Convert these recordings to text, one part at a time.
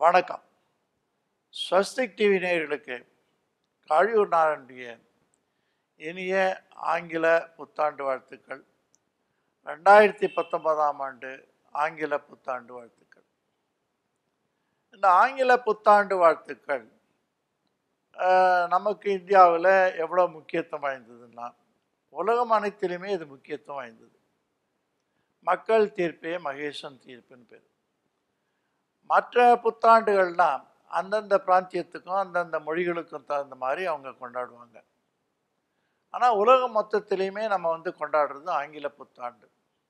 வணக்கம் ஸ்வஸ்திக் டிவி நேயர்களுக்கு காழியூர் நாரண்டிய இனிய ஆங்கில புத்தாண்டு வாழ்த்துக்கள் ரெண்டாயிரத்தி பத்தொன்பதாம் ஆண்டு ஆங்கில புத்தாண்டு வாழ்த்துக்கள் இந்த ஆங்கில புத்தாண்டு வாழ்த்துக்கள் ஆஹ், நமக்கு இந்தியாவில் எவ்வளோ முக்கியத்துவம் வாய்ந்ததுன்னா உலகம் அனைத்திலுமே இது முக்கியத்துவம் வாய்ந்தது மக்கள் தீர்ப்பே மகேசன் தீர்ப்புன்னு பேர் மற்ற புத்தாண்டுகள்லாம் அந்தந்த பிராந்தியத்துக்கும் அந்தந்த மொழிகளுக்கும் தகுந்த மாதிரி அவங்க கொண்டாடுவாங்க ஆனால் உலகம் மொத்தத்திலையுமே நம்ம வந்து கொண்டாடுறது ஆங்கில புத்தாண்டு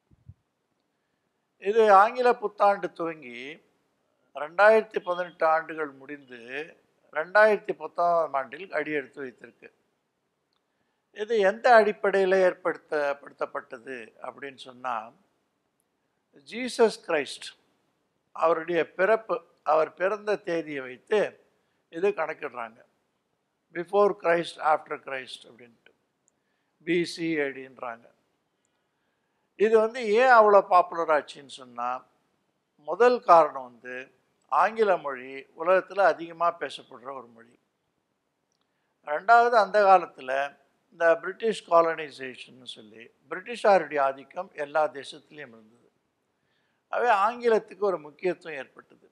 இது ஆங்கில புத்தாண்டு துவங்கி ரெண்டாயிரத்தி பதினெட்டு ஆண்டுகள் முடிந்து ரெண்டாயிரத்தி பத்தொன்பதாம் ஆண்டில் அடியெடுத்து வைத்திருக்கு இது எந்த அடிப்படையில் ஏற்படுத்தப்படுத்தப்பட்டது அப்படின்னு சொன்னால் ஜீசஸ் கிரைஸ்ட் அவருடைய பிறப்பு அவர் பிறந்த தேதியை வைத்து இது கணக்கிடுறாங்க பிஃபோர் கிரைஸ்ட் ஆஃப்டர் கிரைஸ்ட் அப்படின்ட்டு பிசி அப்படின்றாங்க இது வந்து ஏன் அவ்வளோ பாப்புலர் ஆச்சுன்னு சொன்னால் முதல் காரணம் வந்து ஆங்கில மொழி உலகத்தில் அதிகமாக பேசப்படுற ஒரு மொழி ரெண்டாவது அந்த காலத்தில் இந்த பிரிட்டிஷ் காலனைசேஷன் சொல்லி பிரிட்டிஷாருடைய ஆதிக்கம் எல்லா தேசத்துலேயும் இருந்தது அவே ஆங்கிலத்துக்கு ஒரு முக்கியத்துவம் ஏற்பட்டது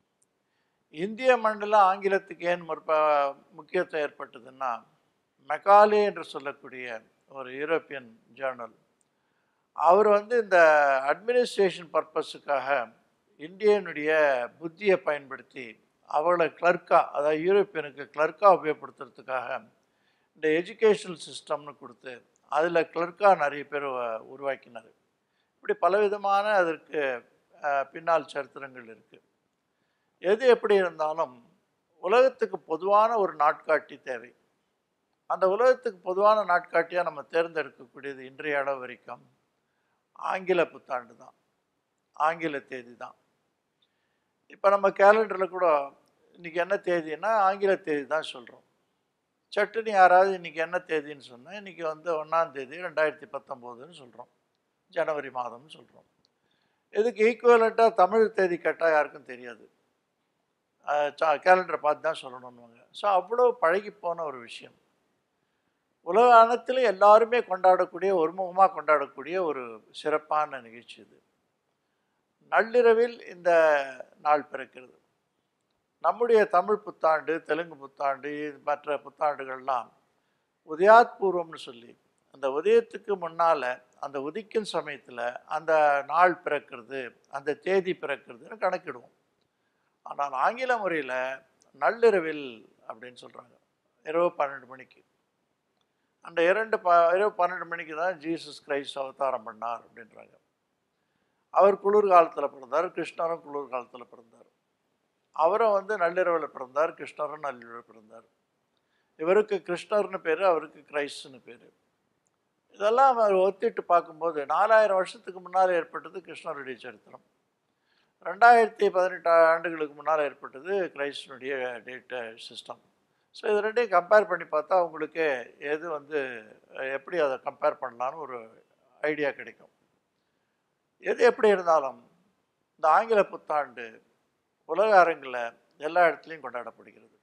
இந்திய மண்ணில் ஆங்கிலத்துக்கு ஏன் முற்ப முக்கியத்துவம் ஏற்பட்டதுன்னா மெக்காலே என்று சொல்லக்கூடிய ஒரு யூரோப்பியன் ஜேர்னல் அவர் வந்து இந்த அட்மினிஸ்ட்ரேஷன் பர்பஸுக்காக இந்தியனுடைய புத்தியை பயன்படுத்தி அவளை கிளர்க்காக அதாவது யூரோப்பியனுக்கு கிளர்க்காக உபயோகப்படுத்துறதுக்காக இந்த எஜுகேஷனல் சிஸ்டம்னு கொடுத்து அதில் கிளர்க்காக நிறைய பேர் உ- உருவாக்கினார் இப்படி பலவிதமான அதற்கு அஹ், பின்னால் சரித்திரங்கள் இருக்குது எது எப்படி இருந்தாலும் உலகத்துக்கு பொதுவான ஒரு நாட்காட்டி தேவை அந்த உலகத்துக்கு பொதுவான நாட்காட்டியாக நம்ம தேர்ந்தெடுக்கக்கூடியது இன்றைய அளவு வரைக்கும் ஆங்கில புத்தாண்டு தான் ஆங்கில தேதி தான் இப்போ நம்ம கேலண்டரில் கூட இன்றைக்கி என்ன தேதின்னா ஆங்கில தேதி தான் சொல்கிறோம் சட்டுன்னு யாராவது இன்றைக்கி என்ன தேதின்னு சொன்னால் இன்றைக்கி வந்து ஒன்றாம் தேதி ரெண்டாயிரத்தி பத்தொம்போதுன்னு சொல்கிறோம் ஜனவரி மாதம்னு சொல்கிறோம் இதுக்கு ஈக்குவலண்ட்டாக தமிழ் தேதி கேட்டால் யாருக்கும் தெரியாது கேலண்டரை பார்த்து தான் சொல்லணும்னுவாங்க ஸோ அவ்வளோ பழகி போன ஒரு விஷயம் உலக அனைத்திலும் எல்லாருமே கொண்டாடக்கூடிய ஒருமுகமாக கொண்டாடக்கூடிய ஒரு சிறப்பான நிகழ்ச்சி இது நள்ளிரவில் இந்த நாள் பிறக்கிறது நம்முடைய தமிழ் புத்தாண்டு தெலுங்கு புத்தாண்டு மற்ற புத்தாண்டுகள்லாம் உதயாத் பூர்வம்னு சொல்லி அந்த உதயத்துக்கு முன்னால் அந்த உதிக்கும் சமயத்தில் அந்த நாள் பிறக்கிறது அந்த தேதி பிறக்கிறதுன்னு கணக்கிடுவோம் ஆனால் ஆங்கில முறையில் நள்ளிரவில் அப்படின்னு சொல்கிறாங்க இரவு பன்னெண்டு மணிக்கு அந்த இரண்டு ப இரவு பன்னெண்டு மணிக்கு தான் ஜீசஸ் கிரைஸ்ட் அவதாரம் பண்ணார் அப்படின்றாங்க அவர் குளிர் காலத்தில் பிறந்தார் கிருஷ்ணரும் குளிர் காலத்தில் பிறந்தார் அவரும் வந்து நள்ளிரவில் பிறந்தார் கிருஷ்ணரும் நள்ளிரவில் பிறந்தார் இவருக்கு கிருஷ்ணர்னு பேர் அவருக்கு கிரைஸ்ட்னு பேர் இதெல்லாம் அவர் ஒத்திட்டு பார்க்கும்போது நாலாயிரம் வருஷத்துக்கு முன்னால் ஏற்பட்டது கிருஷ்ணருடைய சரித்திரம் ரெண்டாயிரத்தி பதினெட்டு ஆண்டுகளுக்கு முன்னால் ஏற்பட்டது கிரைஸ்டனுடைய டேட் சிஸ்டம் ஸோ இது ரெண்டையும் கம்பேர் பண்ணி பார்த்தா உங்களுக்கு எது வந்து அஹ், எப்படி அதை கம்பேர் பண்ணலான்னு ஒரு ஐடியா கிடைக்கும் எது எப்படி இருந்தாலும் இந்த ஆங்கில புத்தாண்டு உலக அரங்கில் எல்லா இடத்துலையும் கொண்டாடப்படுகிறது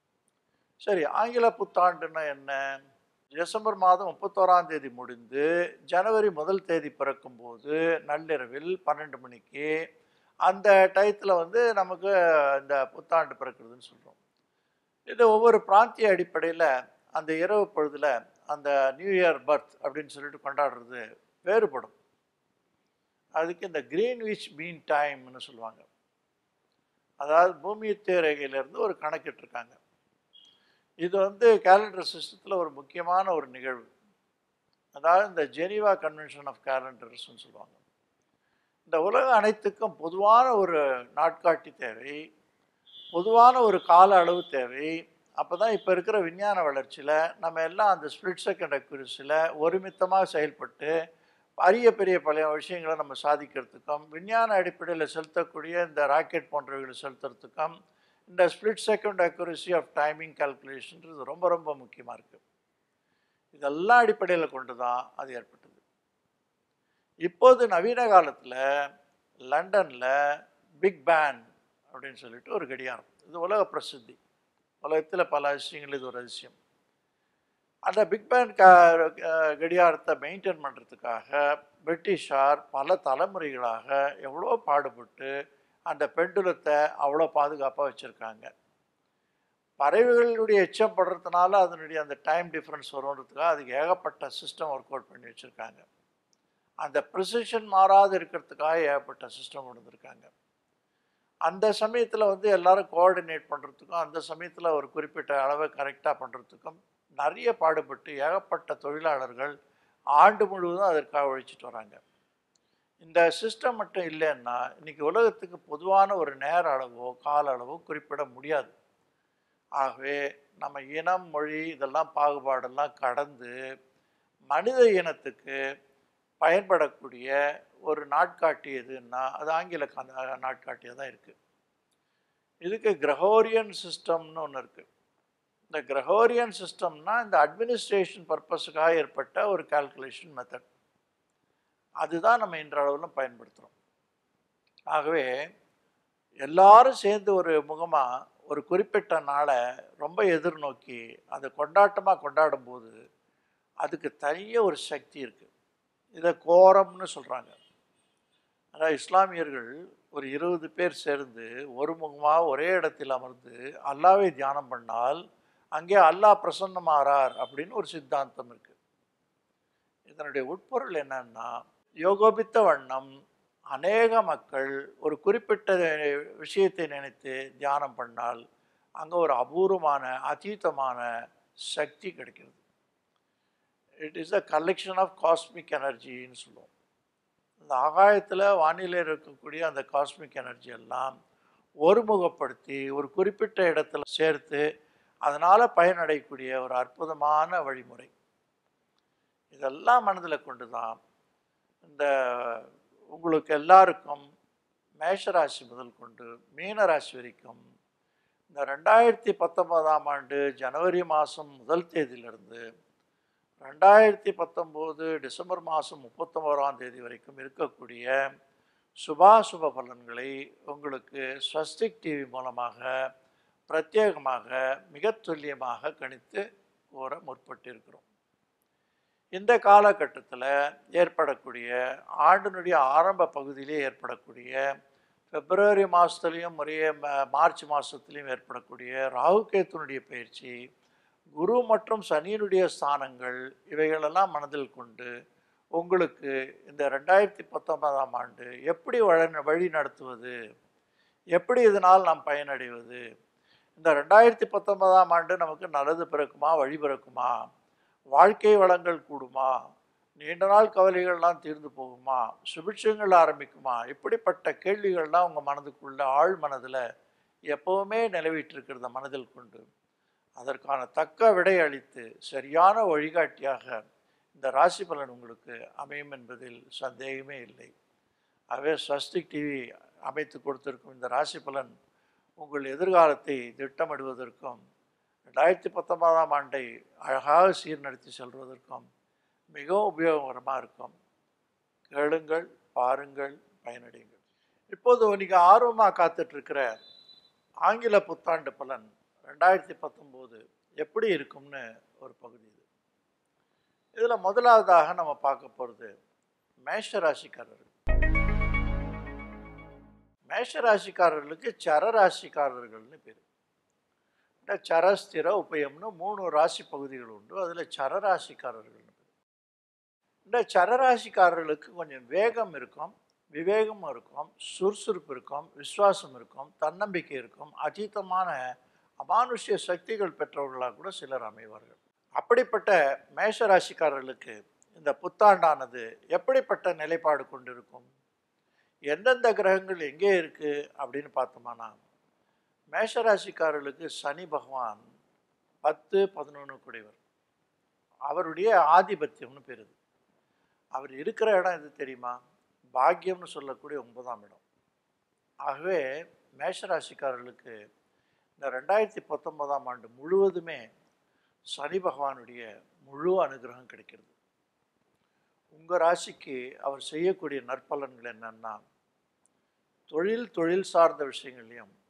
சரி ஆங்கில புத்தாண்டுன்னா என்ன டிசம்பர் மாதம் முப்பத்தோராம் தேதி முடிந்து ஜனவரி முதல் தேதி பிறக்கும்போது நள்ளிரவில் பன்னெண்டு மணிக்கு அந்த டயத்தில் வந்து நமக்கு இந்த புத்தாண்டு பிறக்கிறதுன்னு சொல்கிறோம் இது ஒவ்வொரு பிராந்திய அடிப்படையில் அந்த இரவு பொழுதில் அந்த நியூ இயர் பர்த் அப்படின்னு சொல்லிட்டு கொண்டாடுறது வேறுபடும் அதுக்கு இந்த கிரீன்விச் மீன் டைம்னு சொல்லுவாங்க அதாவது பூமியத்திய ரேகையிலேருந்து ஒரு கணக்கிட்டிருக்காங்க இது வந்து கேலண்டர் சிஸ்டத்தில் ஒரு முக்கியமான ஒரு நிகழ்வு அதாவது இந்த ஜெனீவா கன்வென்ஷன் ஆஃப் கேலண்டர்ஸ்னு சொல்லுவாங்க இந்த உலகம் அனைத்துக்கும் பொதுவான ஒரு நாட்காட்டி தேவை பொதுவான ஒரு கால அளவு தேவை அப்போ தான் இப்போ இருக்கிற விஞ்ஞான வளர்ச்சியில் நம்ம எல்லாம் அந்த ஸ்பிளிட் செகண்ட் அக்யூரஸியில் ஒருமித்தமாக செயல்பட்டு அரிய பெரிய பல விஷயங்களை நம்ம சாதிக்கிறதுக்கும் விஞ்ஞான அடிப்படையில் செலுத்தக்கூடிய இந்த ராக்கெட் போன்றவைகளை செலுத்துறதுக்கும் இந்த split second accuracy of timing கால்குலேஷன்றது ரொம்ப ரொம்ப முக்கியமாக இருக்குது இதெல்லாம் அடிப்படையில் கொண்டு தான் அது ஏற்பட்டது இப்போது நவீன காலத்தில் லண்டனில் பிக் பேன் அப்படின்னு சொல்லிட்டு ஒரு கடியாரம் இது உலக பிரசித்தி உலகத்தில் பல அதிசயங்கள் இது ஒரு அதிசயம் அந்த பிக் பேன் க அஹ் கடியாரத்தை மெயின்டைன் பண்ணுறதுக்காக பிரிட்டிஷார் பல தலைமுறைகளாக எவ்வளோ பாடுபட்டு அந்த பெண்டுலத்தை அவ்வளோ பாதுகாப்பாக வச்சுருக்காங்க பறவைகளுடைய எச்சம் படுறதுனால அதனுடைய அந்த டைம் டிஃப்ரென்ஸ் வரும்ன்றதுக்காக அதுக்கு ஏகப்பட்ட சிஸ்டம் ஒர்க் அவுட் பண்ணி வச்சுருக்காங்க அந்த ப்ரிசிஷன் மாறாது இருக்கிறதுக்காக ஏகப்பட்ட சிஸ்டம் கொண்டு வந்திருக்காங்க அந்த சமயத்தில் வந்து எல்லாரும் கோஆர்டினேட் பண்ணுறதுக்கும் அந்த சமயத்தில் ஒரு குறிப்பிட்ட அளவை கரெக்டாக பண்ணுறதுக்கும் நிறைய பாடுபட்டு ஏகப்பட்ட தொழிலாளர்கள் ஆண்டு முழுவதும் அதற்காக உழைச்சிட்டு வராங்க இந்த சிஸ்டம் மட்டும் இல்லைன்னா இன்னைக்கு உலகத்துக்கு பொதுவான ஒரு நேர அளவோ கால அளவோ குறிப்பிட முடியாது ஆகவே நம்ம இனம் மொழி இதெல்லாம் பாகுபாடெல்லாம் கடந்து மனித இனத்துக்கு பயன்படக்கூடிய ஒரு நாட்காட்டி எதுன்னா அது ஆங்கில கா- நாட்காட்டியாக தான் இருக்குது இதுக்கு கிரகோரியன் சிஸ்டம்னு ஒன்று இருக்குது இந்த கிரகோரியன் சிஸ்டம்னா இந்த அட்மினிஸ்ட்ரேஷன் பர்பஸுக்காக ஏற்பட்ட ஒரு கால்குலேஷன் மெத்தட் அதுதான் நம்ம இன்றளவில் பயன்படுத்துகிறோம் ஆகவே எல்லாரும் சேர்ந்து ஒரு முகமாக ஒரு குறிப்பிட்ட நாளை ரொம்ப எதிர்நோக்கி அதை கொண்டாட்டமாக கொண்டாடும் போது அதுக்கு தனியாக ஒரு சக்தி இருக்குது இதை கோரம்னு சொல்கிறாங்க அதாவது இஸ்லாமியர்கள் ஒரு இருபது பேர் சேர்ந்து ஒரு முகமாக ஒரே இடத்தில் அமர்ந்து அல்லாவை தியானம் பண்ணால் அங்கே அல்லாஹ் பிரசன்னமாறார் அப்படின்னு ஒரு சித்தாந்தம் இருக்கு இதனுடைய உட்பொருள் என்னன்னா யோகோபித்த வண்ணம் அநேக மக்கள் ஒரு குறிப்பிட்ட விஷயத்தை நினைத்து தியானம் பண்ணால் அங்கே ஒரு அபூர்வமான அதீதமான சக்தி கிடைக்கிறது it is a collection of cosmic எனர்ஜின்னு சொல்லுவோம் இந்த ஆகாயத்தில் வானிலை இருக்கக்கூடிய அந்த காஸ்மிக் எனர்ஜி எல்லாம் ஒருமுகப்படுத்தி ஒரு குறிப்பிட்ட இடத்துல சேர்த்து அதனால் பயனடையக்கூடிய ஒரு அற்புதமான வழிமுறை இதெல்லாம் மனதில் கொண்டு தான் இந்த உங்களுக்கு எல்லாருக்கும் மேஷராசி முதல் கொண்டு மீன ராசி வரைக்கும் இந்த ரெண்டாயிரத்தி பத்தொன்பதாம் ஆண்டு ஜனவரி மாதம் முதல் தேதியிலிருந்து ரெண்டாயிரத்தி பத்தொம்போது டிசம்பர் மாதம் முப்பத்தொம்போதாம் தேதி வரைக்கும் இருக்கக்கூடிய சுபாசுப பலன்களை உங்களுக்கு ஸ்வஸ்திக் டிவி மூலமாக பிரத்யேகமாக மிக துல்லியமாக கணித்து கூற முற்பட்டிருக்கிறோம் இந்த காலகட்டத்தில் ஏற்படக்கூடிய ஆண்டினுடைய ஆரம்ப பகுதியிலே ஏற்படக்கூடிய பிப்ரவரி மாதத்துலேயும் முறையே ம- மார்ச் மாதத்துலேயும் ஏற்படக்கூடிய ராகுகேத்துனுடைய பயிற்சி குரு மற்றும் சனியினுடைய ஸ்தானங்கள் இவைகளெல்லாம் மனதில் கொண்டு உங்களுக்கு இந்த ரெண்டாயிரத்தி பத்தொன்பதாம் ஆண்டு எப்படி வழி வழி நடத்துவது எப்படி இதனால் நாம் பயனடைவது இந்த ரெண்டாயிரத்தி பத்தொன்பதாம் ஆண்டு நமக்கு நல்லது பிறக்குமா வழி பிறக்குமா வாழ்க்கை வளங்கள் கூடுமா நீண்ட நாள் கவலைகள்லாம் தீர்ந்து போகுமா சுபிட்சங்கள் ஆரம்பிக்குமா இப்படிப்பட்ட கேள்விகள்லாம் உங்கள் மனதுக்குள்ள ஆழ் மனதில் எப்போவுமே நிலவிட்டு இருக்கிறத மனதில் கொண்டு அதற்கான தக்க விடை அளித்து சரியான வழிகாட்டியாக இந்த ராசி பலன் உங்களுக்கு அமையும் என்பதில் சந்தேகமே இல்லை ஆகவே ஸ்வஸ்திக் டிவி அமைத்து கொடுத்திருக்கும் இந்த ராசி பலன் உங்கள் எதிர்காலத்தை திட்டமிடுவதற்கும் ரெண்டாயிரத்தி பத்தொன்பதாம் ஆண்டை அழகாக சீர்நடத்தி செல்வதற்கும் மிகவும் உபயோககரமாக இருக்கும் கேளுங்கள் பாருங்கள் பயனடையுங்கள் இப்போது நீங்கள் ஆர்வமாக காத்துட்ருக்கிற ஆங்கில புத்தாண்டு பலன் ரெண்டாயிரத்தி பத்தொம்போது எப்படி இருக்கும்னு ஒரு பகுதி இது இதில் முதலாவதாக நம்ம பார்க்க போகிறது மேஷ ராசிக்காரர்கள் மேஷ ராசிக்காரர்களுக்கு சர ராசிக்காரர்கள்னு பேர் இந்த சரஸ்திர உபயம்னு மூணு ராசி பகுதிகள் உண்டு அதில் சர ராசிக்காரர்கள்னு பேர் இந்த சர ராசிக்காரர்களுக்கு கொஞ்சம் வேகம் இருக்கும் விவேகம் இருக்கும் சுறுசுறுப்பு இருக்கும் விசுவாசம் இருக்கும் தன்னம்பிக்கை இருக்கும் அதீதமான அமானுஷ்ய சக்திகள் பெற்றவர்களாக கூட சிலர் அமைவார்கள் அப்படிப்பட்ட மேஷ ராசிக்காரர்களுக்கு இந்த புத்தாண்டானது எப்படிப்பட்ட நிலைப்பாடு கொண்டிருக்கும் எந்தெந்த கிரகங்கள் எங்கே இருக்குது அப்படின்னு பார்த்தோம்னா மேஷ ராசிக்காரர்களுக்கு சனி பகவான் பத்து பதினொன்று கூடியவர் அவருடைய ஆதிபத்தியம்னு பேர் இது அவர் இருக்கிற இடம் எது தெரியுமா பாக்கியம்னு சொல்லக்கூடிய ஒன்பதாம் இடம் ஆகவே மேஷராசிக்காரர்களுக்கு இந்த ரெண்டாயிரத்தி பத்தொன்பதாம் ஆண்டு முழுவதுமே சனி பகவானுடைய முழு அனுகிரகம் கிடைக்கிறது உங்கள் ராசிக்கு அவர் செய்யக்கூடிய நற்பலன்கள் என்னன்னா தொழில் தொழில் சார்ந்த விஷயங்கள்லையும்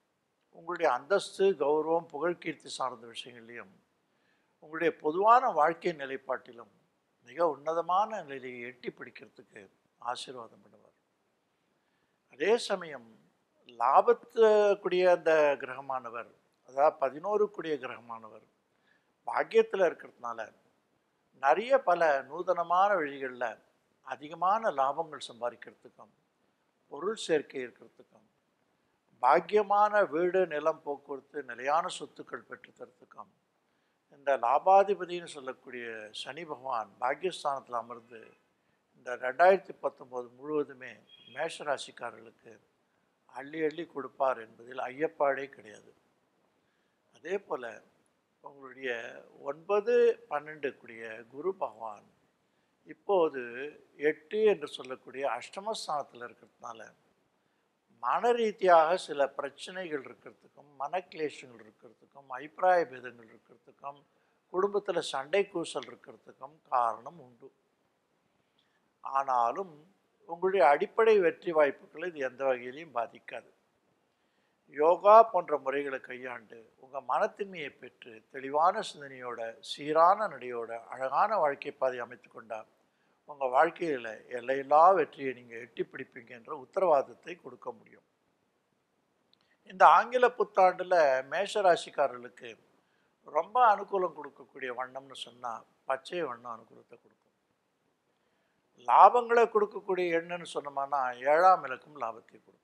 உங்களுடைய அந்தஸ்து கௌரவம் புகழ்கீர்த்தி சார்ந்த விஷயங்கள்லையும் உங்களுடைய பொதுவான வாழ்க்கை நிலைப்பாட்டிலும் மிக உன்னதமான நிலையை எட்டி பிடிக்கிறதுக்கு ஆசீர்வாதம் பண்ணுவார் அதே சமயம் லாபத்துக்குரிய அந்த கிரகமானவர் அதாவது பதினோருக்குரிய கிரகமானவர் பாக்கியத்தில் இருக்கிறதுனால நிறைய பல நூதனமான வழிகளில் அதிகமான லாபங்கள் சம்பாதிக்கிறதுக்கும் பொருள் சேர்க்கை இருக்கிறதுக்கும் பாக்கியமான வீடு நிலம் போக்குவரத்து நிலையான சொத்துக்கள் பெற்றுத்தரத்துக்கும் இந்த லாபாதிபதினு சொல்லக்கூடிய சனி பகவான் பாக்கியஸ்தானத்தில் அமர்ந்து இந்த ரெண்டாயிரத்தி பத்தொம்போது முழுவதுமே மேஷராசிக்காரர்களுக்கு அள்ளி அள்ளி கொடுப்பார் என்பதில் ஐயப்பாடே கிடையாது அதே போல் உங்களுடைய ஒன்பது பன்னெண்டு கூடிய குரு பகவான் இப்போது எட்டு என்று சொல்லக்கூடிய அஷ்டமஸ்தானத்தில் இருக்கிறதுனால மன ரீதியாக சில பிரச்சனைகள் இருக்கிறதுக்கும் மனக்லேஷங்கள் இருக்கிறதுக்கும் அபிப்பிராய பேதங்கள் இருக்கிறதுக்கும் குடும்பத்தில் சண்டை கூசல் இருக்கிறதுக்கும் காரணம் உண்டு ஆனாலும் உங்களுடைய அடிப்படை வெற்றி வாய்ப்புகளை இது எந்த வகையிலையும் பாதிக்காது யோகா போன்ற முறைகளை கையாண்டு உங்கள் மனத்தின்மையை பெற்று தெளிவான சிந்தனையோட சீரான நடையோட அழகான வாழ்க்கை பாதை அமைத்து கொண்டால் உங்கள் வாழ்க்கையில் எல்லையில்லா வெற்றியை நீங்கள் எட்டி பிடிப்பீங்க என்ற உத்தரவாதத்தை கொடுக்க முடியும் இந்த ஆங்கில புத்தாண்டில் மேஷராசிக்காரர்களுக்கு ரொம்ப அனுகூலம் கொடுக்கக்கூடிய வண்ணம்னு சொன்னால் பச்சை வண்ணம் அனுகூலத்தை கொடுக்கும் லாபங்களை கொடுக்கக்கூடிய எண்ணுன்னு சொன்னோம்னா ஏழாம் இலக்கும் லாபத்தை கொடுக்கும்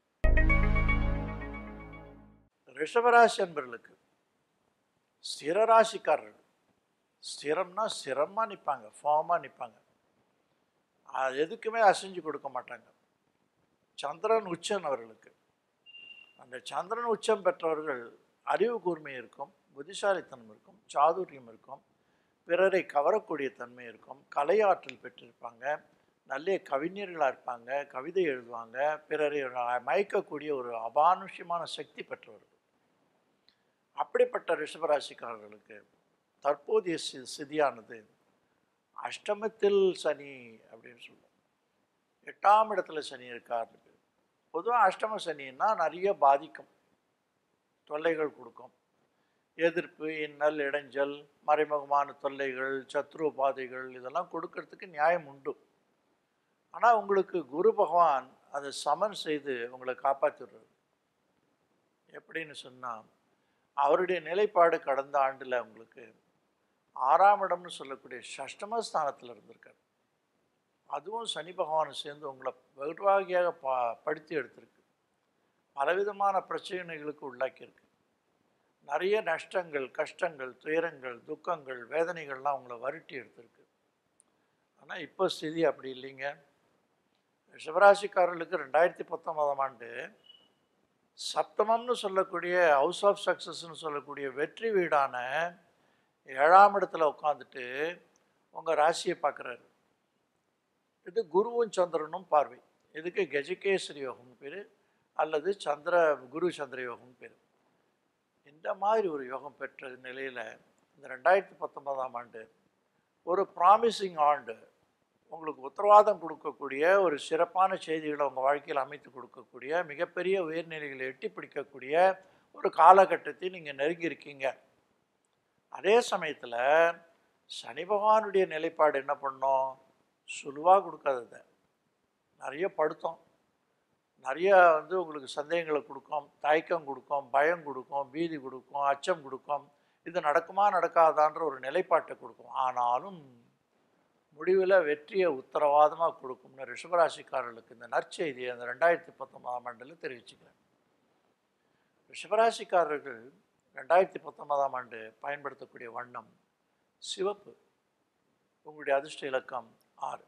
ரிஷபராசி என்பவர்களுக்கு ஸ்திரராசிக்காரர்கள் ஸ்திரம்னா ஸ்திரமாக நிற்பாங்க ஃபார்மாக நிற்பாங்க அது எதுக்குமே அசைஞ்சு கொடுக்க மாட்டாங்க சந்திரன் உச்சன் அவர்களுக்கு அந்த சந்திரன் உச்சம் பெற்றவர்கள் அறிவு கூர்மை இருக்கும் புத்திசாலித்தனம் இருக்கும் சாதுரியம் இருக்கும் பிறரை கவரக்கூடிய தன்மை இருக்கும் கலையாற்றல் பெற்றிருப்பாங்க நல்ல கவிஞர்களாக இருப்பாங்க கவிதை எழுதுவாங்க பிறரை மயக்கக்கூடிய ஒரு அபானுஷ்யமான சக்தி பெற்றவர்கள் அப்படிப்பட்ட ரிஷபராசிக்காரர்களுக்கு தற்போதைய சி சிதியானது அஷ்டமத்தில் சனி அப்படின்னு சொல்லுவோம் எட்டாம் இடத்துல சனி இருக்காருன்னு பொதுவாக அஷ்டம சனின்னா நிறைய பாதிக்கும் தொல்லைகள் கொடுக்கும் எதிர்ப்பு இன்னல் இடைஞ்சல் மறைமுகமான தொல்லைகள் சத்ரு பாதைகள் இதெல்லாம் கொடுக்கறதுக்கு நியாயம் உண்டு ஆனால் உங்களுக்கு குரு பகவான் அதை சமன் செய்து உங்களை காப்பாற்றிடுறாரு எப்படின்னு சொன்னால் அவருடைய நிலைப்பாடு கடந்த ஆண்டில் உங்களுக்கு ஆறாம் இடம்னு சொல்லக்கூடிய சஷ்டமஸ்தானத்தில் இருந்திருக்காரு அதுவும் சனி பகவானை சேர்ந்து உங்களை வெகுவாகியாக பா படுத்தி எடுத்திருக்கு பலவிதமான பிரச்சனைகளுக்கு உள்ளாக்கியிருக்கு நிறைய நஷ்டங்கள் கஷ்டங்கள் துயரங்கள் துக்கங்கள் வேதனைகள்லாம் உங்களை வருட்டி எடுத்திருக்கு ஆனால் இப்போ ஸ்திதி அப்படி இல்லைங்க சிவராசிக்காரர்களுக்கு ரெண்டாயிரத்தி பத்தொன்பதாம் ஆண்டு சப்தமம்னு சொல்லக்கூடிய ஹவுஸ் ஆஃப் சக்ஸஸ்ன்னு சொல்லக்கூடிய வெற்றி வீடான ஏழாம் இடத்துல உட்காந்துட்டு உங்கள் ராசியை பார்க்குறாரு இது குருவும் சந்திரனும் பார்வை இதுக்கு கஜகேசரி யோகம் பேர் அல்லது சந்திர குரு சந்திர யோகம் பேர் இந்த மாதிரி ஒரு யோகம் பெற்ற நிலையில் இந்த ரெண்டாயிரத்தி பத்தொன்பதாம் ஆண்டு ஒரு ப்ராமிசிங் ஆண்டு உங்களுக்கு உத்தரவாதம் கொடுக்கக்கூடிய ஒரு சிறப்பான செய்திகளை உங்கள் வாழ்க்கையில் அமைத்து கொடுக்கக்கூடிய மிகப்பெரிய உயர்நிலைகளை எட்டி பிடிக்கக்கூடிய ஒரு காலகட்டத்தை நீங்கள் நெருங்கியிருக்கீங்க அதே சமயத்தில் சனி பகவானுடைய நிலைப்பாடு என்ன பண்ணோம் சுலுவாக கொடுக்காதத நிறைய படுத்தோம் நிறைய வந்து உங்களுக்கு சந்தேகங்களை கொடுக்கும் தயக்கம் கொடுக்கும் பயம் கொடுக்கும் பீதி கொடுக்கும் அச்சம் கொடுக்கும் இது நடக்குமா நடக்காதான்ற ஒரு நிலைப்பாட்டை கொடுக்கும் ஆனாலும் முடிவில் வெற்றியை உத்தரவாதமாக கொடுக்கும்னு ரிஷபராசிக்காரர்களுக்கு இந்த நற்செய்தியை அந்த ரெண்டாயிரத்தி பத்தொன்பதாம் ஆண்டில் தெரிவிச்சுக்கிறேன் ரிஷபராசிக்காரர்கள் ரெண்டாயிரத்தி பத்தொன்பதாம் ஆண்டு பயன்படுத்தக்கூடிய வண்ணம் சிவப்பு உங்களுடைய அதிர்ஷ்ட இலக்கம் ஆறு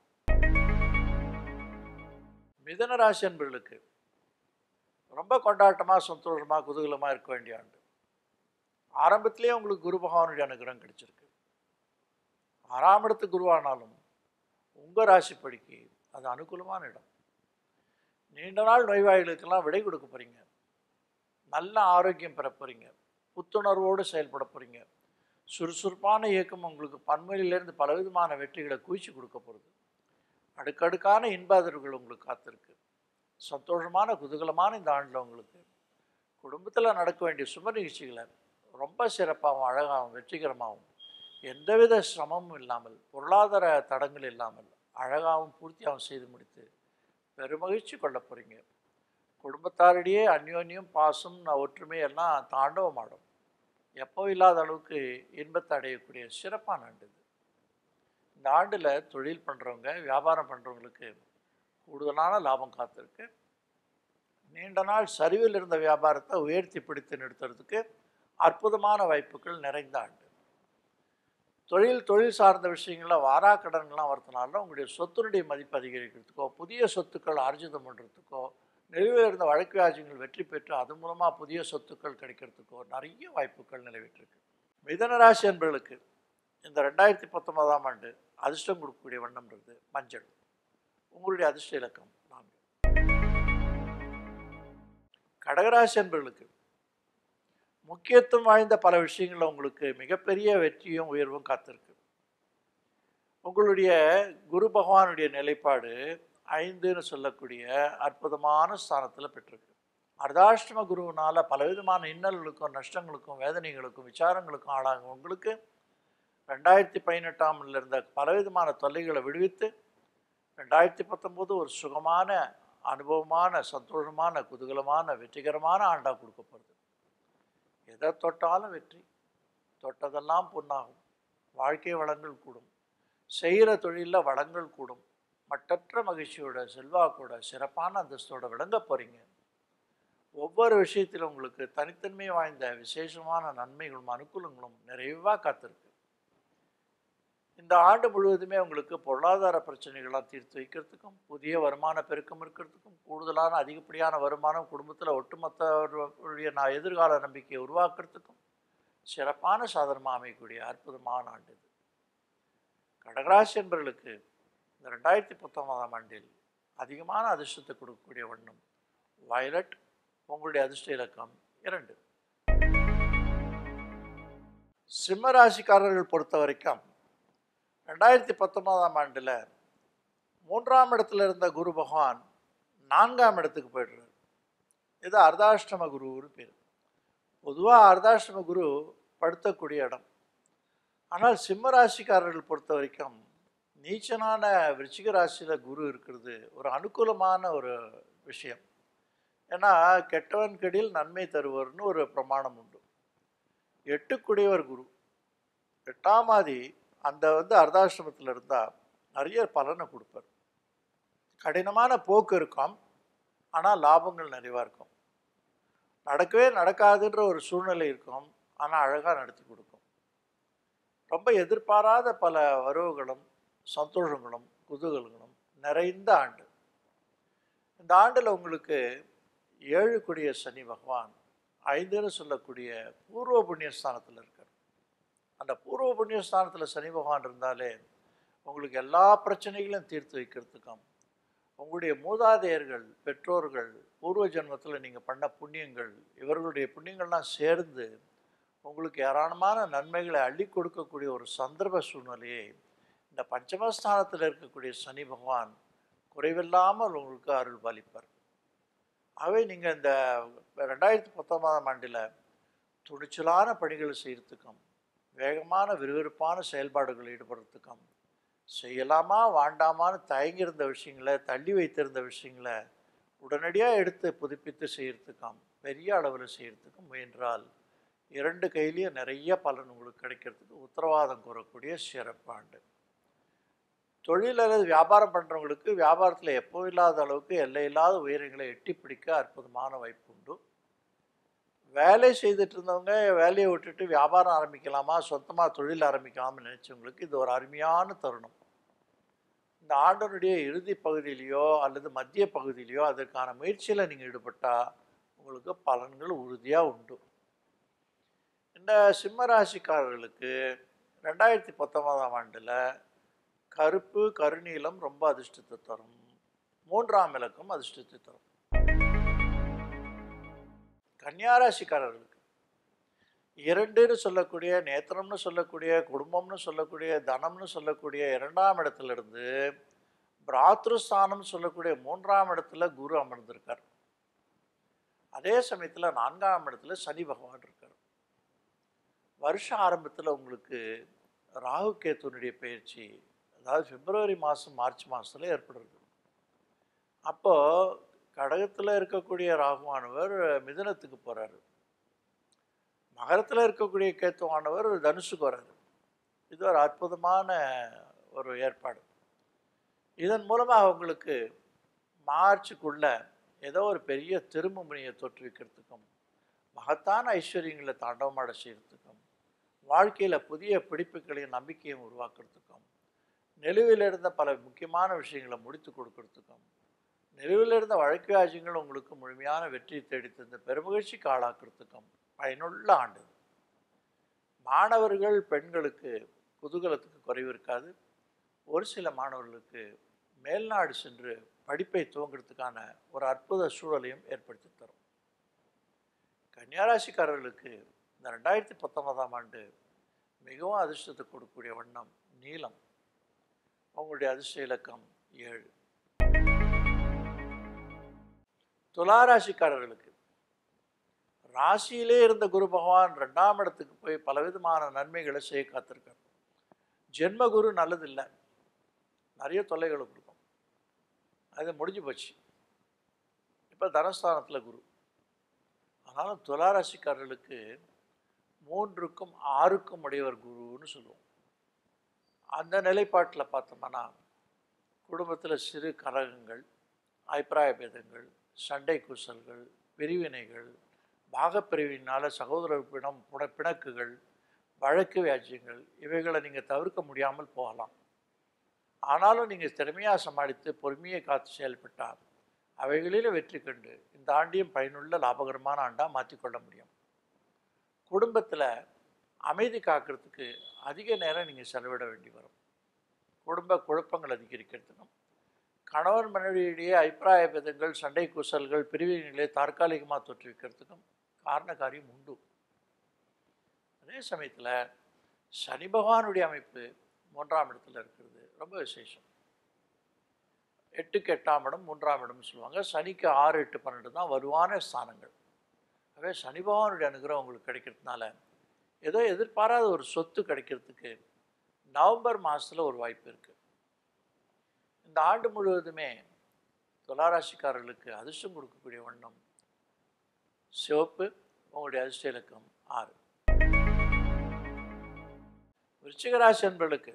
மிதன ராசி என்பவர்களுக்கு ரொம்ப கொண்டாட்டமாக சந்தோஷமாக குதூகலமாக இருக்க வேண்டிய ஆண்டு ஆரம்பத்திலேயே உங்களுக்கு குரு பகவானுடைய அனுகிரகம் கிடைச்சிருக்கு ஆறாம் இடத்து குருவானாலும் உங்கள் ராசிப்படிக்கு அது அனுகூலமான இடம் நீண்ட நாள் நோய்வாய்களுக்கெல்லாம் விடை கொடுக்க போகிறீங்க நல்ல ஆரோக்கியம் பெற போகிறீங்க புத்துணர்வோடு செயல்பட போகிறீங்க சுறுசுறுப்பான இயக்கம் உங்களுக்கு பன்மையிலேருந்து பலவிதமான வெற்றிகளை குவிச்சு கொடுக்க போகிறது அடுக்கடுக்கான இன்ப அதிர்வுகள் உங்களுக்கு காத்திருக்கு சந்தோஷமான குதூகலமான இந்த ஆண்டில் உங்களுக்கு குடும்பத்தில் நடக்க வேண்டிய சுப நிகழ்ச்சிகளை ரொம்ப சிறப்பாகவும் அழகாகவும் வெற்றிகரமாகவும் எந்தவித சிரமமும் இல்லாமல் பொருளாதார தடங்கள் இல்லாமல் அழகாகவும் பூர்த்தியாகவும் செய்து முடித்து பெருமகிழ்ச்சி கொள்ள போகிறீங்க குடும்பத்தாரிடையே அந்யோன்யம் பாசம் ஒற்றுமை எல்லாம் தாண்டவமாடும் எப்போ இல்லாத அளவுக்கு இன்பத்தை அடையக்கூடிய சிறப்பான ஆண்டு இது இந்த ஆண்டில் தொழில் பண்ணுறவங்க வியாபாரம் பண்ணுறவங்களுக்கு கூடுதலான லாபம் காத்திருக்கு நீண்ட நாள் சரிவில் இருந்த வியாபாரத்தை உயர்த்தி பிடித்து நிறுத்துறதுக்கு அற்புதமான வாய்ப்புகள் நிறைந்த ஆண்டு தொழில் தொழில் சார்ந்த விஷயங்களில் வாராக்கடன்லாம் வரதுனால உங்களுடைய சொத்தினுடைய மதிப்பு அதிகரிக்கிறதுக்கோ புதிய சொத்துக்கள் ஆர்ஜிதம் பண்ணுறதுக்கோ நிலுவையில் இருந்த வழக்கு வியாஜங்கள் வெற்றி பெற்று அது மூலமாக புதிய சொத்துக்கள் கிடைக்கிறதுக்கோ நிறைய வாய்ப்புகள் நிலவிட்டிருக்கு மிதன ராசி என்பவர்களுக்கு இந்த ரெண்டாயிரத்தி பத்தொன்பதாம் ஆண்டு அதிர்ஷ்டம் கொடுக்கக்கூடிய வண்ணம்ன்றது மஞ்சள் உங்களுடைய அதிர்ஷ்ட இலக்கம் நான்கு கடகராசி என்பவர்களுக்கு முக்கியத்துவம் வாய்ந்த பல விஷயங்களில் உங்களுக்கு மிகப்பெரிய வெற்றியும் உயர்வும் காத்திருக்கு உங்களுடைய குரு பகவானுடைய நிலைப்பாடு ஐந்துன்னு சொல்லக்கூடிய அற்புதமான ஸ்தானத்தில் பெற்றிருக்கு அர்த்தாஷ்டம குருவினால் பலவிதமான இன்னல்களுக்கும் நஷ்டங்களுக்கும் வேதனைகளுக்கும் விசாரங்களுக்கும் ஆளாகும் உங்களுக்கு ரெண்டாயிரத்தி பதினெட்டாமில் இருந்த பலவிதமான தொல்லைகளை விடுவித்து ரெண்டாயிரத்தி பத்தொம்போது ஒரு சுகமான அனுபவமான சந்தோஷமான குதூகலமான வெற்றிகரமான ஆண்டாக கொடுக்க போகிறது எதை தொட்டாலும் வெற்றி தொட்டதெல்லாம் பொன்னாகும் வாழ்க்கை வளங்கள் கூடும் செய்கிற தொழிலில் வளங்கள் கூடும் மட்டற்ற மகிழ்ச்சியோட செல்வாக்கோட சிறப்பான அந்தஸ்தோட விளங்க போகிறீங்க ஒவ்வொரு விஷயத்திலும் உங்களுக்கு தனித்தன்மை வாய்ந்த விசேஷமான நன்மைகளும் அனுகூலங்களும் நிறைவாக காத்திருக்கு இந்த ஆண்டு முழுவதுமே உங்களுக்கு பொருளாதார பிரச்சனைகள்லாம் தீர்த்து வைக்கிறதுக்கும் புதிய வருமான பெருக்கம் இருக்கிறதுக்கும் கூடுதலான அதிகப்படியான வருமானம் குடும்பத்தில் ஒட்டுமொத்தவருடைய நான் எதிர்கால நம்பிக்கையை உருவாக்குறதுக்கும் சிறப்பான சாதனமாக அமையக்கூடிய அற்புதமான ஆண்டு இது கடகராசி என்பவர்களுக்கு இந்த ரெண்டாயிரத்தி பத்தொன்பதாம் ஆண்டில் அதிகமான அதிர்ஷ்டத்தை கொடுக்கக்கூடிய வண்ணம் வயலட் உங்களுடைய அதிர்ஷ்ட இலக்கம் இரண்டு சிம்ம ராசிக்காரர்கள் பொறுத்த வரைக்கும் ரெண்டாயிரத்தி பத்தொன்பதாம் ஆண்டில் மூன்றாம் இடத்துல இருந்த குரு பகவான் நான்காம் இடத்துக்கு போய்டுறார் இது அர்த்தாஷ்டம குருன்னு பேர் பொதுவாக அர்த்தாஷ்டம குரு படுத்தக்கூடிய இடம் ஆனால் சிம்ம ராசிக்காரர்கள் பொறுத்த வரைக்கும் நீச்சனான விருச்சிக ராசியில் குரு இருக்கிறது ஒரு அனுகூலமான ஒரு விஷயம் ஏன்னா கெட்டவன் கெடில் நன்மை தருவர்னு ஒரு பிரமாணம் உண்டு எட்டுக்குடையவர் குரு எட்டாம் ஆதி அந்த வந்து அர்த்தாசிரமத்தில் இருந்தால் நிறைய பலனை கொடுப்பார் கடினமான போக்கு இருக்கும் ஆனால் லாபங்கள் நிறைவாக இருக்கும் நடக்கவே நடக்காதுன்ற ஒரு சூழ்நிலை இருக்கும் ஆனால் அழகாக நடத்தி கொடுக்கும் ரொம்ப எதிர்பாராத பல வரவுகளும் சந்தோஷங்களும் குதூகலங்களும் நிறைந்த ஆண்டு இந்த ஆண்டில் உங்களுக்கு ஏழு கொடிய சனி பகவான் ஐந்துன்னு சொல்லக்கூடிய பூர்வ புண்ணியஸ்தானத்தில் இருக்கார் அந்த பூர்வ புண்ணியஸ்தானத்தில் சனி பகவான் இருந்தாலே உங்களுக்கு எல்லா பிரச்சனைகளையும் தீர்த்து வைக்கிறதுக்கும் உங்களுடைய மூதாதையர்கள் பெற்றோர்கள் பூர்வ ஜென்மத்தில் நீங்கள் பண்ண புண்ணியங்கள் இவர்களுடைய புண்ணியங்கள்லாம் சேர்ந்து உங்களுக்கு ஏராளமான நன்மைகளை அள்ளி கொடுக்கக்கூடிய ஒரு சந்தர்ப்ப சூழ்நிலையை இந்த பஞ்சமஸ்தானத்தில் இருக்கக்கூடிய சனி பகவான் குறைவில்லாமல் உங்களுக்கு அருள் பாலிப்பார் ஆகவே நீங்கள் இந்த ரெண்டாயிரத்தி பத்தொன்பதாம் ஆண்டில் துணிச்சலான பணிகளை செய்கிறதுக்கும் வேகமான விறுவிறுப்பான செயல்பாடுகளில் ஈடுபடுறதுக்கும் செய்யலாமா வாண்டாமான்னு தயங்கியிருந்த விஷயங்களை தள்ளி வைத்திருந்த விஷயங்களை உடனடியாக எடுத்து புதுப்பித்து செய்கிறதுக்கும் பெரிய அளவில் செய்கிறதுக்கும் முயன்றால் இரண்டு கையிலையும் நிறைய பலன் உங்களுக்கு கிடைக்கிறதுக்கு உத்தரவாதம் கூறக்கூடிய சிறப்பாண்டு தொழில் அல்லது வியாபாரம் பண்ணுறவங்களுக்கு வியாபாரத்தில் எப்போ இல்லாத அளவுக்கு எல்லையில்லாத உயரங்களை எட்டி பிடிக்க அற்புதமான வாய்ப்பு உண்டு வேலை செய்துட்டு இருந்தவங்க வேலையை விட்டுட்டு வியாபாரம் ஆரம்பிக்கலாமா சொந்தமாக தொழில் ஆரம்பிக்கலாம்னு நினச்சவங்களுக்கு இது ஒரு அருமையான தருணம் இந்த ஆண்டனுடைய இறுதி பகுதியிலையோ அல்லது மத்திய பகுதியிலையோ அதற்கான முயற்சியில் நீங்கள் ஈடுபட்டால் உங்களுக்கு பலன்கள் உறுதியாக உண்டு இந்த சிம்ம ராசிக்காரர்களுக்கு ரெண்டாயிரத்தி பத்தொன்பதாம் ஆண்டில் கருப்பு கருநீலம் ரொம்ப அதிர்ஷ்டத்தை தரும் மூன்றாம் இலக்கம் அதிர்ஷ்டத்தை தரும் கன்னியாராசிக்காரர்களுக்கு இரண்டுன்னு சொல்லக்கூடிய நேத்திரம்னு சொல்லக்கூடிய குடும்பம்னு சொல்லக்கூடிய தனம்னு சொல்லக்கூடிய இரண்டாம் இடத்துலேருந்து பிராத்ருஸ்தானம் சொல்லக்கூடிய மூன்றாம் இடத்துல குரு அமர்ந்திருக்கார் அதே சமயத்தில் நான்காம் இடத்துல சனி பகவான் இருக்கார் வருஷ ஆரம்பத்தில் உங்களுக்கு ராகு கேத்துனுடைய பயிற்சி அதாவது பிப்ரவரி மாதம் மார்ச் மாதத்தில் ஏற்படுறது அப்போது கடகத்தில் இருக்கக்கூடிய ராகுவானவர் மிதுனத்துக்கு போகிறாரு மகரத்தில் இருக்கக்கூடிய கேத்துவானவர் தனுஷுக்கு வர்றாரு இது ஒரு அற்புதமான ஒரு ஏற்பாடு இதன் மூலமாக உங்களுக்கு மார்ச்சுக்குள்ள ஏதோ ஒரு பெரிய திரும்ப முனையை தோற்றுவிக்கிறதுக்கும் மகத்தான ஐஸ்வர்யங்களை தாண்டவமாட செய்கிறதுக்கும் வாழ்க்கையில் புதிய பிடிப்புகளையும் நம்பிக்கையும் உருவாக்குறதுக்கும் நிலுவையில் இருந்த பல முக்கியமான விஷயங்களை முடித்து கொடுக்கறதுக்கும் நிலுவையில் இருந்த வழக்கு ராஜ்யங்கள் உங்களுக்கு முழுமையான வெற்றி தேடி தந்த பெருமகிழ்ச்சிக்கு ஆளாக்குறதுக்கும் பயனுள்ள ஆண்டு மாணவர்கள் பெண்களுக்கு குதூகலத்துக்கு குறைவு இருக்காது ஒரு சில மாணவர்களுக்கு மேல்நாடு சென்று படிப்பை துவங்கிறதுக்கான ஒரு அற்புத சூழலையும் ஏற்படுத்தி தரும் கன்னியாராசிக்காரர்களுக்கு இந்த ரெண்டாயிரத்தி பத்தொன்பதாம் ஆண்டு மிகவும் அதிர்ஷ்டத்தை கொடுக்கக்கூடிய வண்ணம் நீலம் உங்களுடைய அதிர்ஷ்ட இலக்கம் ஏழு துளாராசிக்காரர்களுக்கு ராசியிலே இருந்த குரு பகவான் ரெண்டாம் இடத்துக்கு போய் பலவிதமான நன்மைகளை செய்ய காத்திருக்கார் ஜென்ம குரு நல்லதில்லை நிறைய தொல்லைகளை கொடுக்கும் அது முடிஞ்சு போச்சு இப்போ தனஸ்தானத்தில் குரு ஆனாலும் துளாராசிக்காரர்களுக்கு மூன்றுக்கும் ஆறுக்கும் உடையவர் குருன்னு சொல்லுவோம் அந்த நிலைப்பாட்டில் பார்த்தோம்னா குடும்பத்தில் சிறு கலகங்கள் அபிப்பிராய பேதங்கள் சண்டை கூசல்கள் பிரிவினைகள் பாகப்பிரிவினால் சகோதரர்களிடம் புன பிணக்குகள் வழக்கு வியாஜ்யங்கள் இவைகளை நீங்கள் தவிர்க்க முடியாமல் போகலாம் ஆனாலும் நீங்கள் திறமையாக சமாளித்து பொறுமையை காத்து செயல்பட்டால் அவைகளில் வெற்றி கண்டு இந்த ஆண்டையும் பயனுள்ள லாபகரமான ஆண்டாக மாற்றிக்கொள்ள முடியும் குடும்பத்தில் அமைதி காக்கிறதுக்கு அதிக நேரம் நீங்கள் செலவிட வேண்டி வரும் குடும்ப குழப்பங்கள் அதிகரிக்கிறதுக்கும் கணவன் மனைவியிடையே அபிப்பிராய பேதங்கள் சண்டை கூசல்கள் பிரிவினைகளை தற்காலிகமாக தோற்றுவிக்கிறதுக்கும் காரண காரியம் உண்டு அதே சமயத்தில் சனி பகவானுடைய அமைப்பு மூன்றாம் இடத்துல இருக்கிறது ரொம்ப விசேஷம் எட்டுக்கு எட்டாம் இடம் மூன்றாம் இடம்னு சொல்லுவாங்க சனிக்கு ஆறு எட்டு பன்னெண்டு தான் வலுவான ஸ்தானங்கள் ஆகவே சனி பகவானுடைய அனுகிரகம் உங்களுக்கு கிடைக்கிறதுனால ஏதோ எதிர்பாராத ஒரு சொத்து கிடைக்கிறதுக்கு நவம்பர் மாதத்தில் ஒரு வாய்ப்பு இருக்குது இந்த ஆண்டு முழுவதுமே துளாராசிக்காரர்களுக்கு அதிர்ஷ்டம் கொடுக்கக்கூடிய வண்ணம் சிவப்பு உங்களுடைய அதிர்ஷ்ட இலக்கம் ஆறு விருச்சிகராசி என்பர்களுக்கு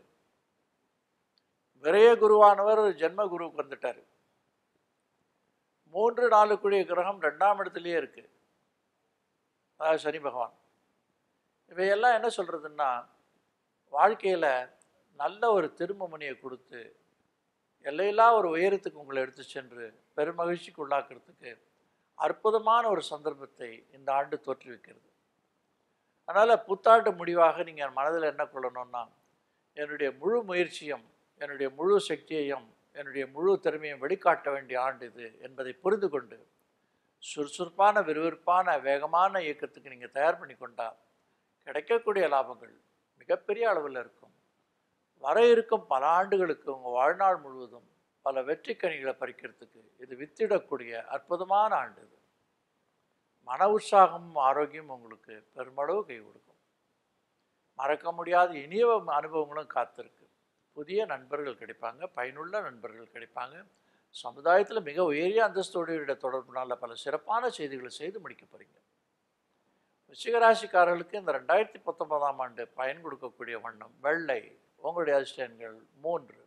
விரய குருவானவர் ஜென்ம குருவுக்கு வந்துட்டார் மூன்று நாளுக்குரிய கிரகம் ரெண்டாம் இடத்துலையே இருக்கு அதாவது சனி பகவான் இவையெல்லாம் என்ன சொல்கிறதுன்னா வாழ்க்கையில் நல்ல ஒரு திருமமணியை கொடுத்து எல்லையில்லா ஒரு உயரத்துக்கு உங்களை எடுத்து சென்று பெருமகிழ்ச்சிக்கு உள்ளாக்குறதுக்கு அற்புதமான ஒரு சந்தர்ப்பத்தை இந்த ஆண்டு தோற்றுவிக்கிறது அதனால் புத்தாண்டு முடிவாக நீங்கள் மனதில் என்ன கொள்ளணும்னா என்னுடைய முழு முயற்சியும் என்னுடைய முழு சக்தியையும் என்னுடைய முழு திறமையும் வெளிக்காட்ட வேண்டிய ஆண்டு இது என்பதை புரிந்து கொண்டு சுறுசுறுப்பான விறுவிறுப்பான வேகமான இயக்கத்துக்கு நீங்கள் தயார் பண்ணி கொண்டால் கிடைக்கக்கூடிய லாபங்கள் மிகப்பெரிய அளவில் இருக்கும் வர இருக்கும் பல ஆண்டுகளுக்கு உங்கள் வாழ்நாள் முழுவதும் பல வெற்றி கனிகளை பறிக்கிறதுக்கு இது வித்திடக்கூடிய அற்புதமான ஆண்டு இது மன உற்சாகமும் ஆரோக்கியமும் உங்களுக்கு பெருமளவு கை கொடுக்கும் மறக்க முடியாத இனிய அனுபவங்களும் காத்திருக்கு புதிய நண்பர்கள் கிடைப்பாங்க பயனுள்ள நண்பர்கள் கிடைப்பாங்க சமுதாயத்தில் மிக உயரிய அந்தஸ்தோடைய தொடர்புனால பல சிறப்பான செய்திகளை செய்து முடிக்க போகிறீங்க ரிஷிகராசிக்காரர்களுக்கு இந்த ரெண்டாயிரத்தி பத்தொன்பதாம் ஆண்டு பயன் கொடுக்கக்கூடிய வண்ணம் வெள்ளை உங்களுடைய அதிர்ஷ்டங்கள் மூன்று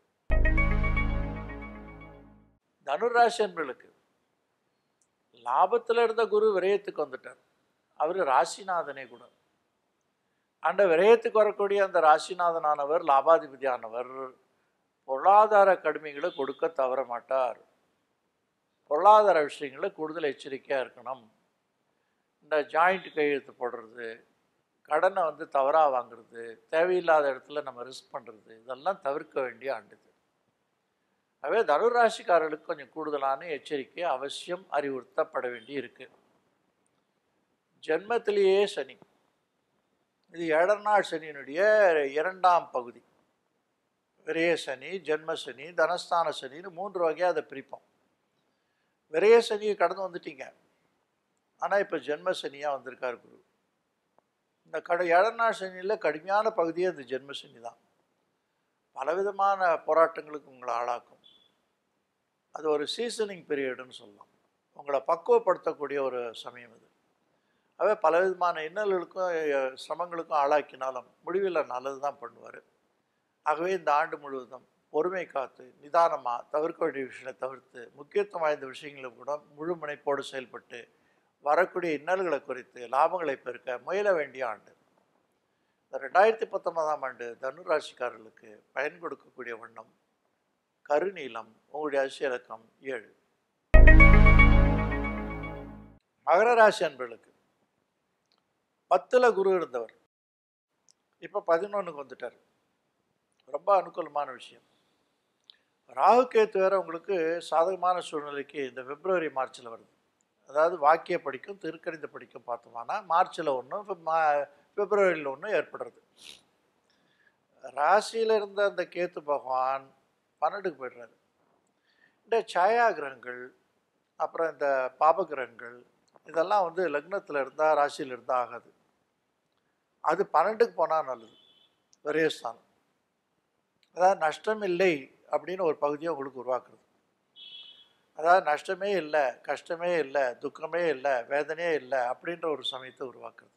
தனுராசி என்பர்களுக்கு லாபத்தில் இருந்த குரு விரயத்துக்கு வந்துட்டார் அவர் ராசிநாதனே கூட அந்த விரயத்துக்கு வரக்கூடிய அந்த ராசிநாதனானவர் லாபாதிபதியானவர் பொருளாதார கடுமைகளை கொடுக்க தவற மாட்டார் பொருளாதார விஷயங்களில் கூடுதல் எச்சரிக்கையாக இருக்கணும் இந்த ஜாயிண்ட் கையெழுத்து போடுறது கடனை வந்து தவறாக வாங்குறது தேவையில்லாத இடத்துல நம்ம ரிஸ்க் பண்ணுறது இதெல்லாம் தவிர்க்க வேண்டிய ஆண்டு இது ஆகவே தனுராசிக்காரர்களுக்கு கொஞ்சம் கூடுதலான எச்சரிக்கை அவசியம் அறிவுறுத்தப்பட வேண்டி இருக்கு ஜென்மத்திலேயே சனி இது ஏழரை நாள் சனியினுடைய இரண்டாம் பகுதி விரய சனி ஜென்ம சனி தனஸ்தான சனின்னு மூன்று வகையாக அதை பிரிப்போம் விரய சனியை கடந்து வந்துட்டீங்க ஆனால் இப்போ ஜென்ம சனியாக வந்திருக்கார் குரு இந்த கட ஏழனா சனியில் கடுமையான பகுதியே இந்த ஜென்ம சனி தான் பலவிதமான போராட்டங்களுக்கு உங்களை ஆளாக்கும் அது ஒரு சீசனிங் பீரியடுன்னு சொல்லலாம் உங்களை பக்குவப்படுத்தக்கூடிய ஒரு சமயம் இது அவே பலவிதமான இன்னல்களுக்கும் அஹ், சிரமங்களுக்கும் ஆளாக்கினாலும் முடிவில் நல்லது தான் பண்ணுவார் ஆகவே இந்த ஆண்டு முழுவதும் பொறுமை காத்து நிதானமாக தவிர்க்க வேண்டிய விஷயங்களை தவிர்த்து முக்கியத்துவம் வாய்ந்த விஷயங்களை கூட முழு முனைப்போடு செயல்பட்டு வரக்கூடிய இன்னல்களை குறித்து லாபங்களை பெருக்க முயல வேண்டிய ஆண்டு இந்த ரெண்டாயிரத்தி பத்தொன்பதாம் ஆண்டு தனுராசிக்காரர்களுக்கு பயன் கொடுக்கக்கூடிய வண்ணம் கருநீலம் உங்களுடைய அரிசி இலக்கம் ஏழு மகர ராசி அன்பர்களுக்கு பத்தில் குரு இருந்தவர் இப்போ பதினொன்றுக்கு வந்துட்டார் ரொம்ப அனுகூலமான விஷயம் ராகு கேத்து வேற உங்களுக்கு சாதகமான சூழ்நிலைக்கு இந்த பிப்ரவரி மார்ச்சில் வருது அதாவது வாக்கிய படிக்கும் திருக்கணித படிக்கும் பார்த்தோம்னா மார்ச்சில் ஒன்று பிப்ரவரியில் ஒன்று ஏற்படுறது ராசியில் இருந்த அந்த கேத்து பகவான் பன்னெண்டுக்கு போய்டுறாரு இந்த சாயா கிரகங்கள் அப்புறம் இந்த பாப கிரகங்கள் இதெல்லாம் வந்து லக்னத்தில் இருந்தால் ராசியில் இருந்தால் ஆகாது அது பன்னெண்டுக்கு போனால் நல்லது விரயஸ்தானம் அதாவது நஷ்டம் இல்லை அப்படின்னு ஒரு பகுதியை உங்களுக்கு உருவாக்குறது அதாவது நஷ்டமே இல்லை கஷ்டமே இல்லை துக்கமே இல்லை வேதனையே இல்லை அப்படின்ற ஒரு சமயத்தை உருவாக்குறது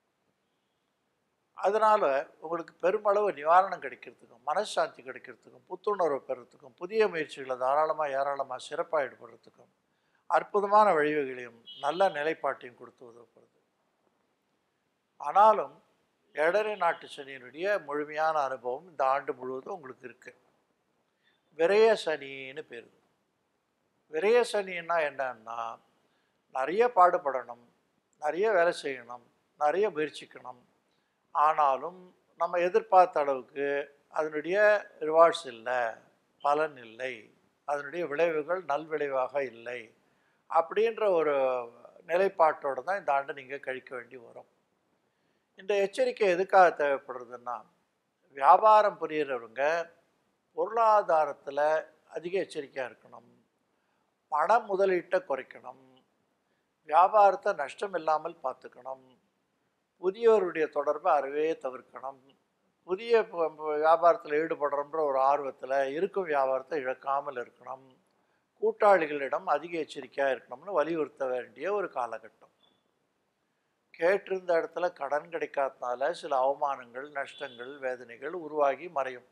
அதனால் உங்களுக்கு பெருமளவு நிவாரணம் கிடைக்கிறதுக்கும் மனசாந்தி கிடைக்கிறதுக்கும் புத்துணர்வு பெறத்துக்கும் புதிய முயற்சிகளை தாராளமாக ஏராளமாக சிறப்பாக ஈடுபடுறதுக்கும் அற்புதமான வழிவகைகளையும் நல்ல நிலைப்பாட்டையும் கொடுத்து உதவுகிறது ஆனாலும் ஏழரை நாட்டு சனியினுடைய முழுமையான அனுபவம் இந்த ஆண்டு முழுவதும் உங்களுக்கு இருக்கு விரய சனின்னு பேர் விரய சனின்னா என்னன்னா நிறைய பாடுபடணும் நிறைய வேலை செய்யணும் நிறைய முயற்சிக்கணும் ஆனாலும் நம்ம எதிர்பார்த்த அளவுக்கு அதனுடைய ரிவார்ட்ஸ் இல்லை பலன் இல்லை அதனுடைய விளைவுகள் நல்விளைவாக இல்லை அப்படின்ற ஒரு நிலைப்பாட்டோடு தான் இந்த ஆண்டு நீங்கள் கழிக்க வேண்டி வரும் இந்த எச்சரிக்கை எதுக்காக தேவைப்படுறதுன்னா வியாபாரம் புரிகிறவங்க பொருளாதாரத்தில் அதிக எச்சரிக்கையாக இருக்கணும் பண முதலீட்டை குறைக்கணும் வியாபாரத்தை நஷ்டம் இல்லாமல் பார்த்துக்கணும் புதியவருடைய தொடர்பை அறவே தவிர்க்கணும் புதிய ப- ப- வியாபாரத்தில் ஈடுபடுறோன்ற ஒரு ஆர்வத்தில் இருக்கும் வியாபாரத்தை இழக்காமல் இருக்கணும் கூட்டாளிகளிடம் அதிக எச்சரிக்கையாக இருக்கணும்னு வலியுறுத்த வேண்டிய ஒரு காலகட்டம் கேட்டிருந்த இடத்துல கடன் கிடைக்காதனால சில அவமானங்கள் நஷ்டங்கள் வேதனைகள் உருவாகி மறையும்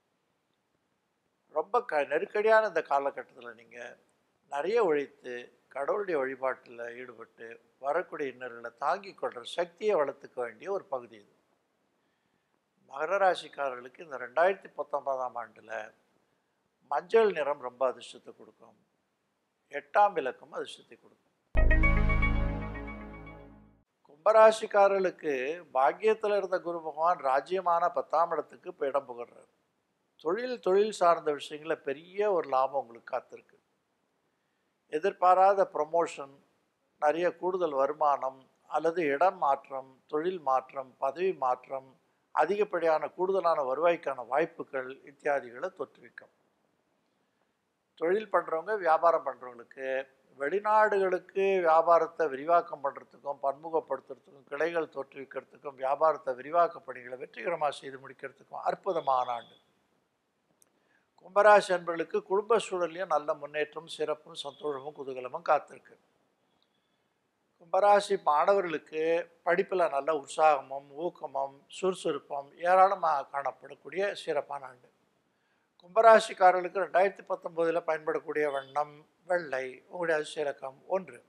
ரொம்ப க நெருக்கடியான இந்த காலகட்டத்தில் நீங்கள் நிறைய உழைத்து கடவுளுடைய வழிபாட்டில் ஈடுபட்டு வரக்கூடிய இன்னர்களை தாங்கிக் கொள்கிற சக்தியை வளர்த்துக்க வேண்டிய ஒரு பகுதி இது மகர ராசிக்காரர்களுக்கு இந்த ரெண்டாயிரத்தி பத்தொன்பதாம் ஆண்டில் மஞ்சள் நிறம் ரொம்ப அதிர்ஷ்டத்தை கொடுக்கும் எட்டாம் இலக்கம் அதிர்ஷ்டத்தை கொடுக்கும் கும்பராசிக்காரர்களுக்கு பாக்கியத்தில் இருந்த குரு பகவான் ராஜ்யமான பத்தாம் இடத்துக்கு இப்போ இடம் புகழ்றார் தொழில் தொழில் சார்ந்த விஷயங்களில் பெரிய ஒரு லாபம் உங்களுக்கு காத்திருக்கு எதிர்பாராத ப்ரமோஷன் நிறைய கூடுதல் வருமானம் அல்லது இடம் மாற்றம் தொழில் மாற்றம் பதவி மாற்றம் அதிகப்படியான கூடுதலான வருவாய்க்கான வாய்ப்புகள் இத்தியாதிகளை தொற்றுவிக்கும் தொழில் பண்ணுறவங்க வியாபாரம் பண்ணுறவங்களுக்கு வெளிநாடுகளுக்கு வியாபாரத்தை விரிவாக்கம் பண்ணுறதுக்கும் பன்முகப்படுத்துறதுக்கும் கிளைகள் தோற்றுவிக்கிறதுக்கும் வியாபாரத்தை விரிவாக்க பணிகளை வெற்றிகரமாக செய்து முடிக்கிறதுக்கும் அற்புதமான ஆண்டு கும்பராசி அன்பர்களுக்கு குடும்ப சூழலையும் நல்ல முன்னேற்றம் சிறப்பும் சந்தோஷமும் குதூகலமும் காத்திருக்கு கும்பராசி மாணவர்களுக்கு படிப்பில் நல்ல உற்சாகமும் ஊக்கமும் சுறுசுறுப்பும் ஏராளமாக காணப்படக்கூடிய சிறப்பான ஆண்டு கும்பராசிக்காரர்களுக்கு ரெண்டாயிரத்தி பத்தொம்போதில் பயன்படக்கூடிய வண்ணம் வெள்ளை உங்களுடைய அதிசயக்கம் ஒன்று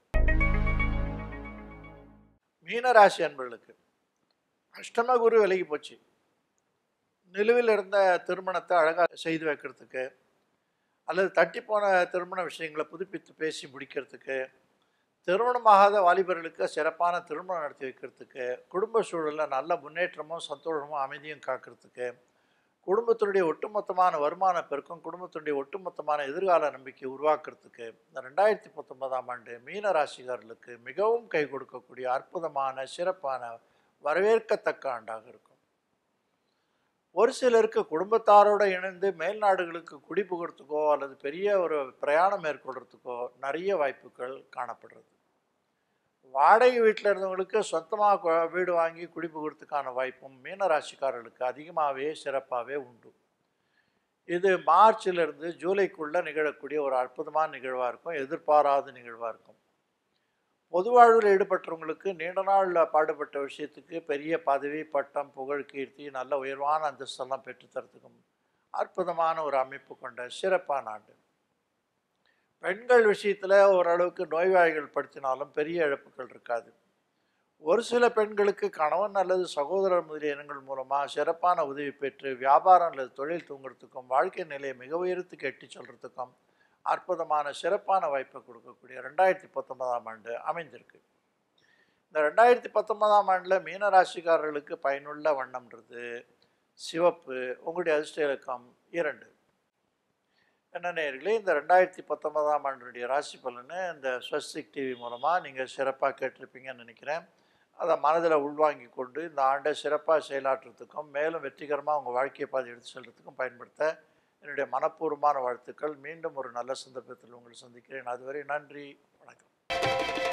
மீனராசி அன்பர்களுக்கு அஷ்டம குரு விலகி போச்சு நிலுவில் இருந்த திருமணத்தை அழகாக செய்து வைக்கிறதுக்கு அல்லது தட்டி போன திருமண விஷயங்களை புதுப்பித்து பேசி முடிக்கிறதுக்கு திருமணமாகாத வாலிபர்களுக்கு சிறப்பான திருமணம் நடத்தி வைக்கிறதுக்கு குடும்ப சூழலில் நல்ல முன்னேற்றமும் சந்தோஷமும் அமைதியும் காக்கிறதுக்கு குடும்பத்தினுடைய ஒட்டுமொத்தமான வருமான பெருக்கம் குடும்பத்தினுடைய ஒட்டுமொத்தமான எதிர்கால நம்பிக்கை உருவாக்குறதுக்கு இந்த ரெண்டாயிரத்தி பத்தொன்பதாம் ஆண்டு மீன ராசிக்காரர்களுக்கு மிகவும் கை கொடுக்கக்கூடிய அற்புதமான சிறப்பான வரவேற்கத்தக்க ஆண்டாக இருக்கும் ஒரு சிலருக்கு குடும்பத்தாரோடு இணைந்து மேல்நாடுகளுக்கு குடிபுகிறதுக்கோ அல்லது பெரிய ஒரு பிரயாணம் மேற்கொள்றதுக்கோ நிறைய வாய்ப்புகள் காணப்படுறது வாடகை வீட்டில் இருந்தவங்களுக்கு சொந்தமாக வீடு வாங்கி குடிபுகிறதுக்கான வாய்ப்பும் மீனராசிக்காரர்களுக்கு அதிகமாகவே சிறப்பாகவே உண்டு இது மார்ச்சிலிருந்து ஜூலைக்குள்ளே நிகழக்கூடிய ஒரு அற்புதமான நிகழ்வாக இருக்கும் எதிர்பாராத நிகழ்வாக இருக்கும் பொது வாழ்வில் ஈடுபட்டவங்களுக்கு நீண்ட நாள் பாடுபட்ட விஷயத்துக்கு பெரிய பதவி பட்டம் புகழ் கீர்த்தி நல்ல உயர்வான அந்தஸ்தெல்லாம் பெற்றுத்தரத்துக்கும் அற்புதமான ஒரு அமைப்பு கொண்ட சிறப்பான ஆண்டு பெண்கள் விஷயத்தில் ஓரளவுக்கு நோய்வாய்கள் படுத்தினாலும் பெரிய இழப்புகள் இருக்காது ஒரு சில பெண்களுக்கு கணவன் அல்லது சகோதரர் முதலிய இனங்கள் மூலமாக சிறப்பான உதவி பெற்று வியாபாரம் அல்லது தொழில் தூங்குறதுக்கும் வாழ்க்கை நிலையை மிக உயரத்துக்கு எட்டி சொல்கிறதுக்கும் அற்புதமான சிறப்பான வாய்ப்பை கொடுக்கக்கூடிய ரெண்டாயிரத்தி பத்தொன்பதாம் ஆண்டு அமைந்திருக்கு இந்த ரெண்டாயிரத்தி பத்தொன்பதாம் ஆண்டில் மீனராசிக்காரர்களுக்கு பயனுள்ள வண்ணம்ன்றது சிவப்பு உங்களுடைய அதிர்ஷ்ட இலக்கம் இரண்டு என்ன நேர்களே இந்த ரெண்டாயிரத்தி பத்தொன்பதாம் ஆண்டுடைய ராசி பலனை இந்த ஸ்வஸ்திக் டிவி மூலமாக நீங்கள் சிறப்பாக கேட்டிருப்பீங்கன்னு நினைக்கிறேன் அதை மனதில் உள்வாங்கி கொண்டு இந்த ஆண்டை சிறப்பாக செயலாற்றுறதுக்கும் மேலும் வெற்றிகரமாக உங்கள் வாழ்க்கையை பாதை எடுத்து செல்றதுக்கும் பயன்படுத்த என்னுடைய மனப்பூர்வமான வாழ்த்துக்கள் மீண்டும் ஒரு நல்ல சந்தர்ப்பத்தில் உங்களை சந்திக்கிறேன் அதுவரை நன்றி வணக்கம்